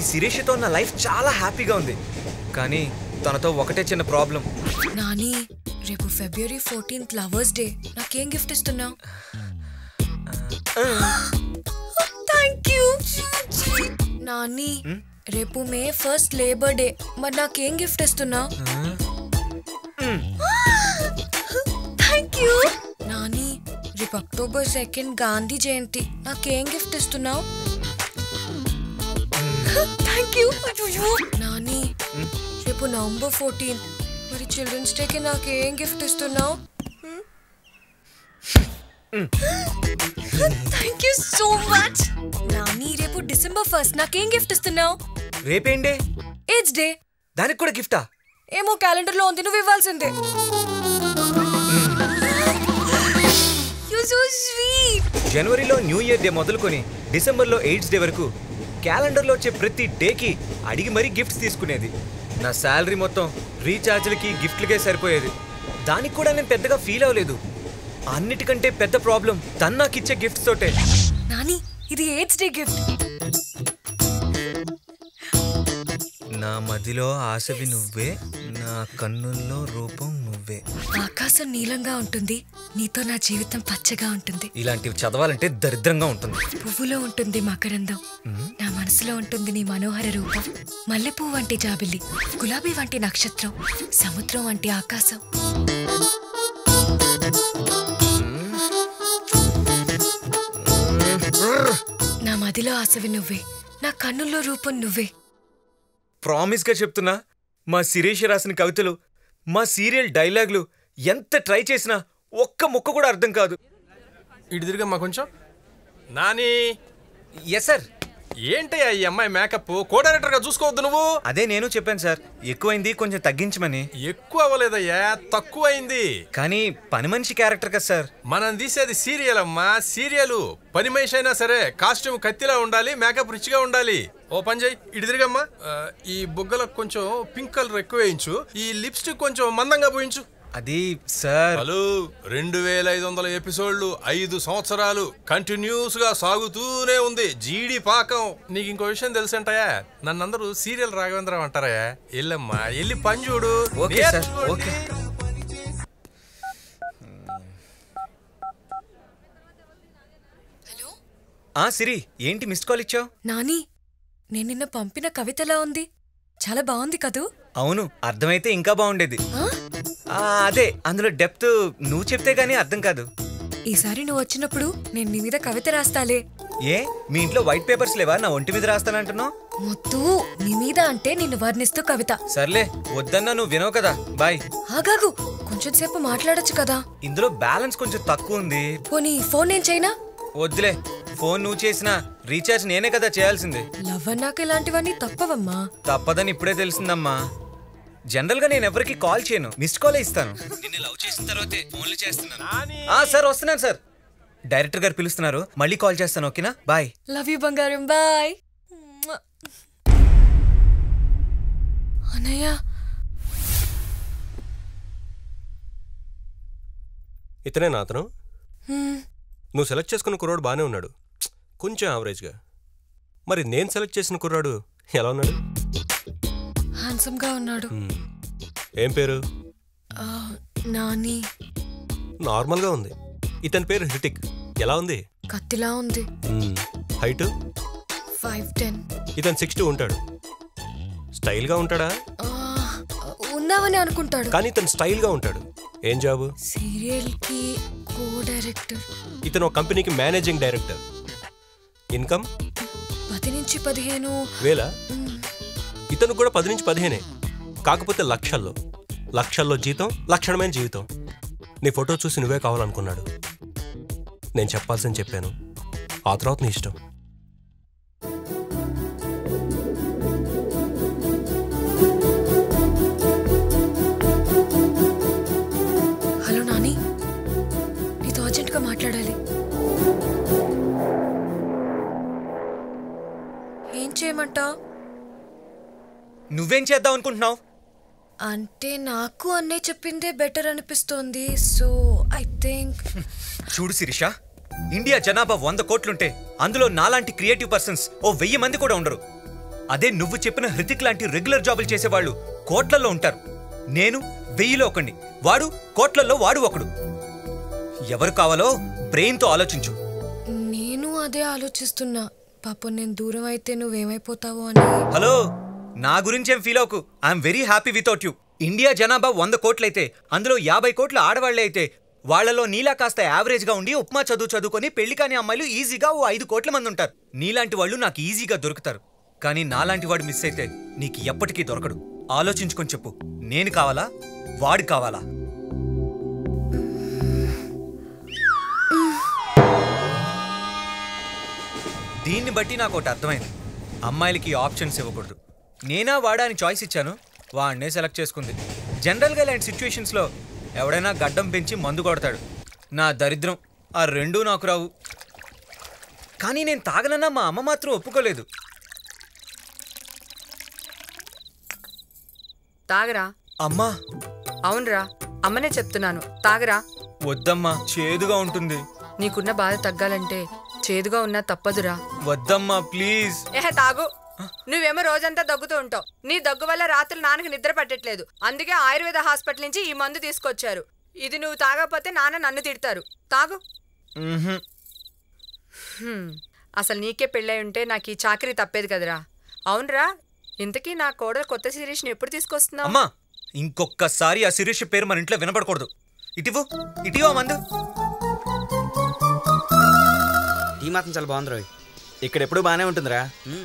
శిరీషతో నా లైఫ్ చాలా హ్యాపీగా ఉంది కానీ తనతో ఒకటే చిన్న ప్రాబ్లం నాని రేపు ఫిబ్రవరి ఫోర్టీన్త్ లవర్స్ డే నాకేం గిఫ్ట్ ఇస్తున్నావు థ్యాంక్ యూ నాని రేపు మే ఫస్ట్ లేబర్ డే మరి నాకేం గిఫ్ట్ ఇస్తున్నావు థ్యాంక్ యూ నాని రేపు అక్టోబర్ సెకండ్ గాంధీ జయంతి నాకేం గిఫ్ట్ ఇస్తున్నావు థ్యాంక్ యూ నాని రేపు నవంబర్ ఫోర్టీన్ మరి చిల్డ్రన్స్ డేకి నాకేం గిఫ్ట్ ఇస్తున్నావు thank you so much Nani రేపు డిసెంబర్ ఫస్ట్ నాకేం గిఫ్ట్ ఇస్తున్నావు రేపేండే ఏజ్ డే దానికి కూడా గిఫ్టా ఏమో క్యాలెండర్ లో ఉంది నువ్వు ఇవ్వాల్సిందే యు సో స్వీట్ జనవరిలో న్యూ ఇయర్ డే మొదలుకొని డిసెంబర్లో ఎయిడ్స్ డే వరకు క్యాలెండర్లో వచ్చే ప్రతి డేకి అడిగి మరీ గిఫ్ట్స్ తీసుకునేది నా శాలరీ మొత్తం రీఛార్జ్లకి గిఫ్ట్లకే సరిపోయేది దానికి కూడా నేను పెద్దగా ఫీల్ అవ్వలేదు అన్నిటికంటే పెద్ద ప్రాబ్లం తను నాకు ఇచ్చే గిఫ్ట్స్ తోటే నాని ఇది ఏజ్ డే గిఫ్ట్ నా మదిలో ఆశవి నువ్వే నా కన్నుల్లో రూపం నువ్వే ఆకాశం నీలంగా ఉంటుంది నీతో నా జీవితం పచ్చగా ఉంటుంది ఇలాంటివి చదవాలంటే దరిద్రంగా ఉంటుంది పువ్వులో ఉంటుంది మకరందం నా మనసులో ఉంటుంది నీ మనోహర రూపం మల్లెపువ్వు వంటి జాబిల్లి గులాబీ వంటి నక్షత్రం సముద్రం వంటి ఆకాశం నా మదిలో ఆశవి నువ్వే నా కన్నుల్లో రూపం నువ్వే ప్రామిస్గా చెప్తున్నా మా శిరీష్ రాసిన కవితలు మా సీరియల్ డైలాగులు ఎంత ట్రై చేసినా ఒక్క ముక్క కూడా అర్థం కాదు ఇటు తిరిగమ్మా కొంచెం నాని ఎస్ సార్ ఏంటయ్యా ఈ అమ్మాయి మేకప్ కో డైరెక్టర్ గా చూసుకోవద్దు నువ్వు అదే నేను చెప్పాను సార్ ఎక్కువైంది కొంచెం తగ్గించమని ఎక్కువ అవ్వలేదయ్యా తక్కువ అయింది కానీ పని మనిషి క్యారెక్టర్ కదా సార్ మనం తీసేది సీరియల్ అమ్మా సీరియల్ పని మనిషి అయినా సరే కాస్ట్యూమ్ కత్తిలా ఉండాలి మేకప్ రిచ్గా ఉండాలి ఓ పని చేయి ఇటు తిరిగమ్మా ఆ, ఈ బుగ్గలకు కొంచెం పింక్ కలర్ ఎక్కువ వేయించు ఈ లిప్స్టిక్ కొంచెం మందంగా పోయించు అది సార్ హలో రెండు వేల ఐదు వందల ఎపిసోడ్లు ఐదు సంవత్సరాలు కంటిన్యూస్ గా సాగుతూనే ఉంది జీడి పాకం నీకు ఇంకో విషయం తెలుసంటాయా నన్నందరూ సీరియల్ రాఘవేంద్రం అంటారా ఎల్లమ్మా ఎల్లి పని చూడు ఓకే సార్ నేర్చుకోండి. ఓకే హలో ఆ సిరి ఏంటి మిస్డ్ కాల్ ఇచ్చావు నాని నేను నిన్న పంపిన కవితలా ఉంది చాలా బాగుంది కదూ అవును అర్థమైతే ఇంకా బాగుండేది ఆ? ఆ, అదే అందులో డెప్త్ నువ్వు చెప్తే గానీ అర్థం కాదు ఈసారి నువ్వు వచ్చినప్పుడు నేను నీ మీద కవిత రాస్తాలే ఏ మీ ఇంట్లో వైట్ పేపర్స్ లేవా నా ఒంటి మీద రాస్తానంటున్నావు మొత్తు నీ మీద అంటే నిన్ను వర్ణిస్తూ కవిత సర్లే వద్దన్నా నువ్వు వినవు కదా బాయ్ ఆగాగు కొంచెం సేపు మాట్లాడొచ్చు కదా ఇందులో బ్యాలెన్స్ కొంచెం తక్కువ ఉంది పోనీ ఫోన్ నేను చైనా వద్దులే ఫోన్ నువ్వు చేసినా రీఛార్జ్ నేనే కదా చేయాల్సింది లవ్ అన్నాక ఇలాంటివన్నీ తప్పవమ్మా తప్పదని ఇప్పుడే తెలిసిందమ్మా జనరల్ గా నేను ఎవరికి కాల్ చేయను మిస్డ్ కాల్ ఇస్తాను నిన్ను లవ్ చేసిన తర్వాతే ఫోన్లు చేస్తున్నాను నాని ఆ సార్ వస్తున్నాను సార్ డైరెక్టర్ గారు పిలుస్తున్నారు మళ్ళీ కాల్ చేస్తాను ఓకేనా బాయ్ లవ్ యూ బంగారం బాయ్ అన్నయ్య ఇతనేనా అతను హ్మ్, నువ్వు సెలెక్ట్ చేసుకున్న కుర్రాడు బాగానే ఉన్నాడు ప్చ్! కొంచెం యావరేజ్గా మరి నేను సెలెక్ట్ చేసిన కుర్రాడు ఎలా ఉన్నాడు హ్యాండ్సమ్ గా ఉన్నాడు హ్మ్. ఏం పేరు ఆ, నాని నార్మల్గా ఉంది ఇతని పేరు హృతిక్ ఎలా ఉంది కత్తిలా ఉంది హ్మ్. హైట్ ఫైవ్ టెన్ ఇతను సిక్స్ టూ ఉంటాడు స్టైల్గా ఉంటాడా ఉన్నావని అనుకుంటాడు కానీ ఇతను స్టైల్గా ఉంటాడు ఏం జాబు సీరియల్ కి కో డైరెక్టర్ ఇతను ఒక కంపెనీకి మేనేజింగ్ డైరెక్టర్ ఇన్కమ్ పది నుంచి పదిహేను వేలా మ్, ఇతను కూడా పది నుంచి పదిహేనే కాకపోతే లక్షల్లో లక్షల్లో జీతం లక్షణమైన జీవితం నీ ఫోటో చూసి నువ్వే కావాలనుకున్నాడు నేను చెప్పాల్సింది చెప్పాను ఆ తర్వాత నీ ఇష్టం హలో నాని నీతో అర్జెంట్గా మాట్లాడాలి ఏం చేయమంటావు నువ్వేం చేద్దాం అనుకుంటున్నావు అంటే నాకు అన్నయ్య చెప్పిందే బెటర్ అనిపిస్తోంది సో ఐ థింక్ చూడు శిరీష ఇండియా జనాభా వంద కోట్లుంటే అందులో నాలాంటి క్రియేటివ్ పర్సన్స్ ఓ వెయ్యి మంది కూడా ఉండరు అదే నువ్వు చెప్పిన హృతిక్ లాంటి రెగ్యులర్ జాబులు చేసేవాళ్ళు కోట్లలో ఉంటారు నేను వెయ్యిలో ఒకడిని వాడు కోట్లలో వాడు ఒకడు ఎవరు కావాలో బ్రెయిన్తో ఆలోచించు నేను అదే ఆలోచిస్తున్నా పాపం నేను దూరం అయితే నువ్వేమైపోతావో అని హలో నా గురించేం ఫీల్ అవుకు I'm very happy without you India జనాభా వంద కోట్లయితే అందులో యాభై కోట్ల ఆడవాళ్లే అయితే వాళ్ళలో నీలా కాస్త యావరేజ్గా ఉండి ఉప్మా చదువు చదువుకొని పెళ్లి కాని అమ్మాయిలు ఈజీగా ఓ ఐదు కోట్ల మంది ఉంటారు నీలాంటి వాళ్ళు నాకు ఈజీగా దొరుకుతారు కానీ నాలాంటి వాడు మిస్ అయితే నీకు ఎప్పటికీ దొరకడు ఆలోచించుకొని చెప్పు నేను కావాలా వాడు కావాలా దీన్ని బట్టి నాకు ఒకటి అర్థమైంది అమ్మాయిలకి ఆప్షన్స్ ఇవ్వకూడదు నేనా వాడా అని చాయిస్ ఇచ్చాను వాడినే సెలెక్ట్ చేసుకుంది జనరల్గా ఇలాంటి సిచ్యువేషన్స్లో ఎవడైనా గడ్డం పెంచి మందు కొడతాడు నా దరిద్రం ఆ రెండూ నాకు రావు కానీ నేను తాగనన్నా మా అమ్మ మాత్రం ఒప్పుకోలేదు తాగరా అమ్మా అవునరా అమ్మనే చెప్తున్నాను తాగరా వద్దమ్మా చేదుగా ఉంటుంది నీకున్న బాధ తగ్గాలంటే చేదుగా ఉన్నా తప్పదురా వద్దమ్మా ప్లీజ్ ఏహే తాగు నువ్వేమో రోజంతా దగ్గుతూ ఉంటావు నీ దగ్గు వల్ల రాత్రులు నాన్నకి నిద్ర పట్టట్లేదు అందుకే ఆయుర్వేద హాస్పిటల్ నుంచి ఈ మందు తీసుకొచ్చారు ఇది నువ్వు తాగకపోతే నాన్న నన్ను తిడతారు తాగు మ్హూ. హ్మ్. అసలు నీకే పెళ్ళై ఉంటే నాకు ఈ చాకరీ తప్పేది కదరా అవునరా ఇంతకీ నా కోడలు కొత్త సిరీస్ని ఎప్పుడు తీసుకొస్తున్నావు అమ్మా ఇంకొక్కసారి ఆ శిరీష్ పేరు మన ఇంట్లో వినపడకూడదు ఇటివు ఇటివో మందు టీ మాత్రం చాలా బాగుంది రోయ్ ఇక్కడ ఎప్పుడు బానే ఉంటుందిరా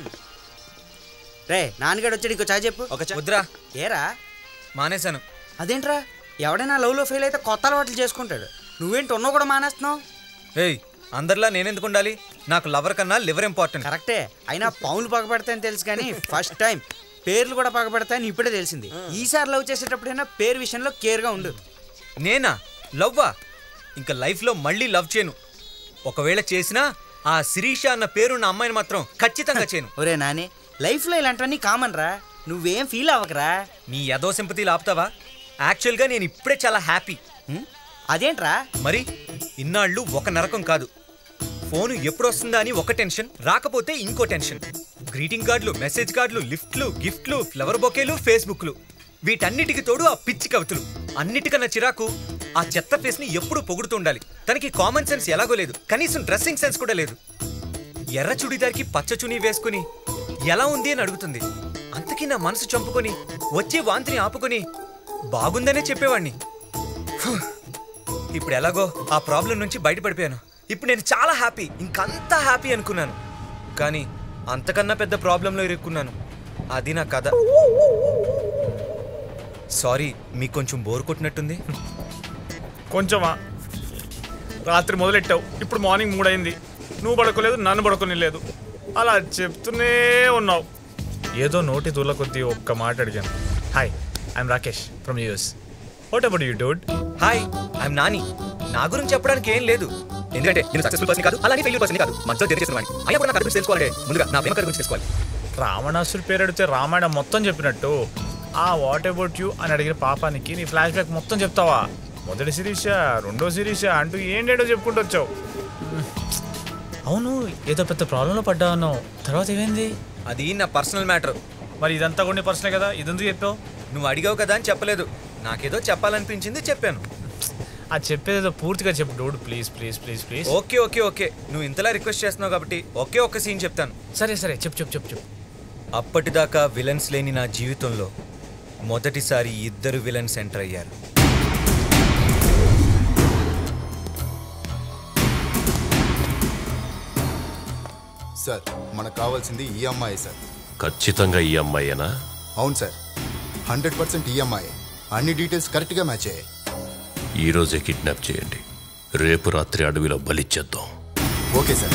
రే నాన్నగాడు వచ్చాడు ఇంకో చాయ్ చెప్పు ఒక చా- వద్దురా ఏరా మానేశాను అదేంట్రా ఎవడైనా లవ్లో ఫెయిల్ అయితే కొత్త అలవాట్లు చేసుకుంటాడు నువ్వేంటి ఉన్నో కూడా మానేస్తున్నావు ఏయ్ అందరిలా నేనెందుకు ఉండాలి నాకు లవర్ కన్నా లివర్ ఇంపార్టెంట్ కరెక్టే అయినా పౌన్లు పగబెడతాయని తెలుసు కానీ ఫస్ట్ టైం పేర్లు కూడా పగబెడతాయని ఇప్పుడే తెలిసింది ఈసారి లవ్ చేసేటప్పుడైనా పేరు విషయంలో కేర్గా ఉండు నేనా లవ్వా ఇంకా లైఫ్లో మళ్ళీ లవ్ చేయను ఒకవేళ చేసినా ఆ శిరీష అన్న పేరున్న అమ్మాయిని మాత్రం ఖచ్చితంగా చేయను ఒరే నాని లైఫ్లో ఇలాంటివన్నీ కామన్ రా నువ్వేం ఫీల్ అవ్వకరా నీ యదో సింపతిలు ఆపుతావా యాక్చువల్గా నేను ఇప్పుడే చాలా హ్యాపీ ఉం? అదేంట్రా మరి ఇన్నాళ్ళు ఒక నరకం కాదు ఫోను ఎప్పుడు వస్తుందా అని ఒక టెన్షన్ రాకపోతే ఇంకో టెన్షన్ గ్రీటింగ్ కార్డులు మెసేజ్ కార్డులు లిఫ్ట్లు గిఫ్ట్లు ఫ్లవర్ బొకేలు ఫేస్బుక్లు వీటన్నిటికి తోడు ఆ పిచ్చి కవితలు అన్నిటికన్నా చిరాకు ఆ చెత్త ఫేస్ ని ఎప్పుడూ పొగుడుతూ ఉండాలి తనకి కామన్ సెన్స్ ఎలాగో లేదు కనీసం డ్రెస్సింగ్ సెన్స్ కూడా లేదు ఎర్ర చుడిదార్కి పచ్చ చునీ వేసుకుని ఎలా ఉంది అని అడుగుతుంది అంతకీ నా మనసు చంపుకొని వచ్చే వాంతిని ఆపుకొని బాగుందనే చెప్పేవాణ్ణి ఇప్పుడు ఎలాగో ఆ ప్రాబ్లం నుంచి బయటపడిపోయాను ఇప్పుడు నేను చాలా హ్యాపీ ఇంకంతా హ్యాపీ అనుకున్నాను కానీ అంతకన్నా పెద్ద ప్రాబ్లంలో ఇరుక్కున్నాను అది నా కథ సారీ మీకు కొంచెం బోర్ కొట్టినట్టుంది కొంచెమా రాత్రి మొదలెట్టావు ఇప్పుడు మార్నింగ్ మూడైంది నువ్వు పడుకోలేదు నన్ను పడుకొని లేదు అలా చెప్తూనే ఉన్నావు ఏదో నోటి దూల కొద్దీ ఒక్క మాట అడిగాను hi I'm Rakesh from US what about you dude hi I'm Nani నా గురించి చెప్పడానికి ఏం లేదు ఎందుకంటే నేను సక్సెస్ఫుల్ పర్సన్ కాదు అలానే ఫెయిల్యూర్ పర్సన్ కాదు మధ్యలో జరిగి చేసిన వాడిని అయినా కూడా నాకు గురించి తెలుసుకోవాలంటే ముందుగా నా ప్రేమ కథ గురించి తెలుసుకోవాలి రావణాసుడి పేరు అడిగితే రామాయణం మొత్తం చెప్పినట్టు ఆ వాట్ అబౌట్ యూ అని అడిగిన పాపానికి నీ ఫ్లాష్ బ్యాక్ మొత్తం చెప్తావా మొదటి సిరీష రెండో సిరీష అంటూ ఏంటేటో చెప్పుకుంటూ వచ్చావు అవును ఏదో పెద్ద ప్రాబ్లంలో పడ్డా అన్నావు తర్వాత ఏమైంది అది నా పర్సనల్ మ్యాటర్ మరి ఇదంతా కొన్ని పర్సనే కదా ఇదెందుకు చెప్పావు నువ్వు అడిగావు కదా అని చెప్పలేదు నాకేదో చెప్పాలనిపించింది చెప్పాను ఆ చెప్పేదేదో పూర్తిగా చెప్పు dude please please please please okay okay okay నువ్వు ఇంతలా రిక్వెస్ట్ చేస్తున్నావు కాబట్టి ఒకే ఒక్క సీన్ చెప్తాను సరే సరే చెప్పు చెప్పు చెప్పు చెప్పు అప్పటిదాకా విలన్స్ లేని నా జీవితంలో మొదటిసారి ఇద్దరు విలన్స్ ఎంటర్ అయ్యారు సార్ మనకు కావాల్సింది ఈ అమ్మాయి సార్ ఖచ్చితంగా ఈ అమ్మాయేనా అవును సార్ హండ్రెడ్ పర్సెంట్ ఈ అమ్మాయి అన్ని డీటెయిల్స్ కరెక్ట్గా మ్యాచ్ అయ్యాయి ఈ రోజే కిడ్నాప్ చేయండి రేపు రాత్రి అడవిలో బలిచ్చేద్దాం ఓకే సార్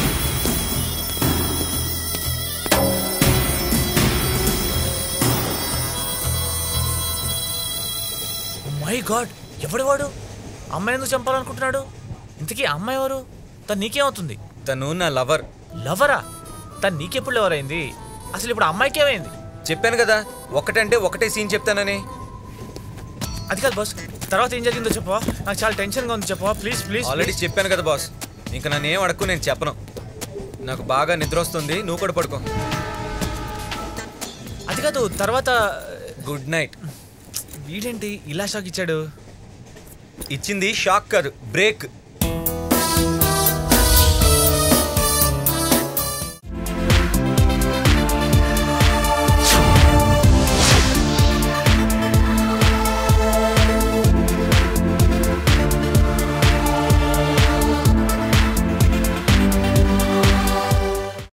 మై గాడ్ ఎవడు వాడు అమ్మాయి ఎందుకు చంపాలనుకుంటున్నాడు ఇంతకీ ఆ అమ్మాయి ఎవరు తను నీకేమవుతుంది తను నా లవర్ లవరా తను నీకెప్పుడు లవర్ అయింది అసలు ఇప్పుడు ఆ అమ్మాయికి ఏమైంది చెప్పాను కదా ఒకటంటే ఒకటే సీన్ చెప్తానని అది కాదు బాస్ తర్వాత ఏం జరిగిందో చెప్పవా నాకు చాలా టెన్షన్గా ఉంది చెప్పవా ప్లీజ్ ప్లీజ్ ఆల్రెడీ చెప్పాను కదా బాస్ ఇంకా నన్ను ఏం అడక్కు నేను చెప్పను నాకు బాగా నిద్ర వస్తుంది నువ్వు కూడా పడుకో అది కాదు తర్వాత గుడ్ నైట్ వీడేంటి ఇలా షాక్ ఇచ్చాడు ఇచ్చింది షాక్ కాదు బ్రేక్